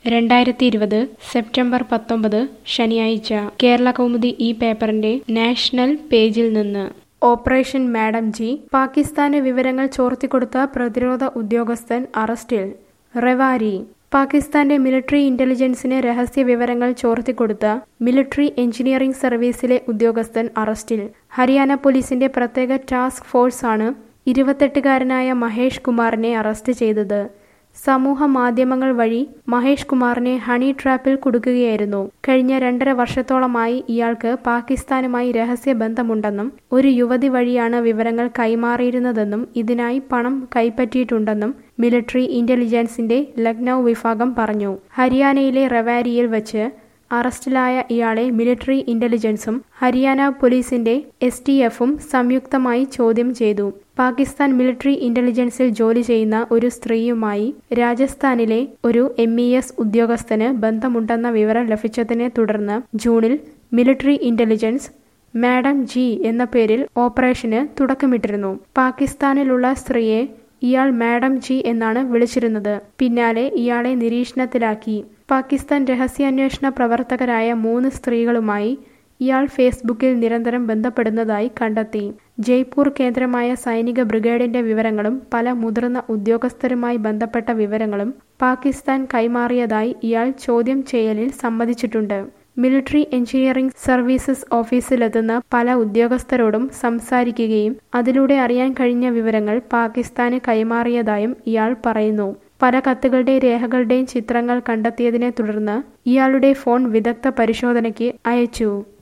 രണ്ടായിരത്തി ഇരുപത് സെപ്റ്റംബർ പത്തൊമ്പത് ശനിയാഴ്ച കേരള കൗമുദി ഈ പേപ്പറിന്റെ നാഷണൽ പേജിൽ നിന്ന് ഓപ്പറേഷൻ മാഡം ജി പാകിസ്ഥാന് വിവരങ്ങൾ ചോർത്തിക്കൊടുത്ത പ്രതിരോധ ഉദ്യോഗസ്ഥൻ അറസ്റ്റിൽ റെവാരി പാകിസ്ഥാന്റെ മിലിറ്ററി ഇന്റലിജൻസിന് രഹസ്യ വിവരങ്ങൾ ചോർത്തിക്കൊടുത്ത മിലിറ്ററി എഞ്ചിനീയറിംഗ് സർവീസിലെ ഉദ്യോഗസ്ഥൻ അറസ്റ്റിൽ ഹരിയാന പോലീസിന്റെ പ്രത്യേക ടാസ്ക് ഫോഴ്സാണ് ഇരുപത്തെട്ടുകാരനായ മഹേഷ് കുമാറിനെ അറസ്റ്റ് ചെയ്തത് സമൂഹ മാധ്യമങ്ങൾ വഴി മഹേഷ് കുമാറിനെ ഹണി ട്രാപ്പിൽ കുടുക്കുകയായിരുന്നു കഴിഞ്ഞ രണ്ടര വർഷത്തോളമായി ഇയാൾക്ക് പാകിസ്ഥാനുമായി രഹസ്യ ബന്ധമുണ്ടെന്നും ഒരു യുവതി വഴിയാണ് വിവരങ്ങൾ കൈമാറിയിരുന്നതെന്നും ഇതിനായി പണം കൈപ്പറ്റിയിട്ടുണ്ടെന്നും മിലിറ്ററി ഇന്റലിജൻസിന്റെ ലക്നൌ വിഭാഗം പറഞ്ഞു ഹരിയാനയിലെ റവാരിയിൽ വച്ച് അറസ്റ്റിലായ ഇയാളെ മിലിറ്ററി ഇന്റലിജൻസും ഹരിയാന പോലീസിന്റെ എസ് ടി എഫും സംയുക്തമായി ചോദ്യം ചെയ്തു പാകിസ്ഥാൻ മിലിറ്ററി ഇന്റലിജൻസിൽ ജോലി ചെയ്യുന്ന ഒരു സ്ത്രീയുമായി രാജസ്ഥാനിലെ ഒരു എം ഇ എസ് ഉദ്യോഗസ്ഥന് ബന്ധമുണ്ടെന്ന വിവരം ലഭിച്ചതിനെ തുടർന്ന് ജൂണിൽ മിലിറ്ററി ഇന്റലിജൻസ് മാഡം ജി എന്ന പേരിൽ ഓപ്പറേഷന് തുടക്കമിട്ടിരുന്നു പാകിസ്ഥാനിലുള്ള സ്ത്രീയെ ഇയാൾ മാഡം ജി എന്നാണ് വിളിച്ചിരുന്നത് പിന്നാലെ ഇയാളെ നിരീക്ഷണത്തിലാക്കി പാകിസ്ഥാൻ രഹസ്യാന്വേഷണ പ്രവർത്തകരായ മൂന്ന് സ്ത്രീകളുമായി ഇയാൾ ഫേസ്ബുക്കിൽ നിരന്തരം ബന്ധപ്പെടുന്നതായി കണ്ടെത്തി ജയ്പൂർ കേന്ദ്രമായ സൈനിക ബ്രിഗേഡിന്റെ വിവരങ്ങളും പല മുതിർന്ന ഉദ്യോഗസ്ഥരുമായി ബന്ധപ്പെട്ട വിവരങ്ങളും പാകിസ്ഥാൻ കൈമാറിയതായി ഇയാൾ ചോദ്യം ചെയ്യലിൽ സമ്മതിച്ചിട്ടുണ്ട് മിലിറ്ററി എഞ്ചിനീയറിംഗ് സർവീസസ് ഓഫീസിലെത്തുന്ന പല ഉദ്യോഗസ്ഥരോടും സംസാരിക്കുകയും അതിലൂടെ അറിയാൻ കഴിഞ്ഞ വിവരങ്ങൾ പാകിസ്ഥാന് കൈമാറിയതായും ഇയാൾ പറയുന്നു പല കത്തുകളുടെയും രേഖകളുടെയും ചിത്രങ്ങൾ കണ്ടെത്തിയതിനെ തുടർന്ന് ഇയാളുടെ ഫോൺ വിദഗ്ധ പരിശോധനയ്ക്ക് അയച്ചു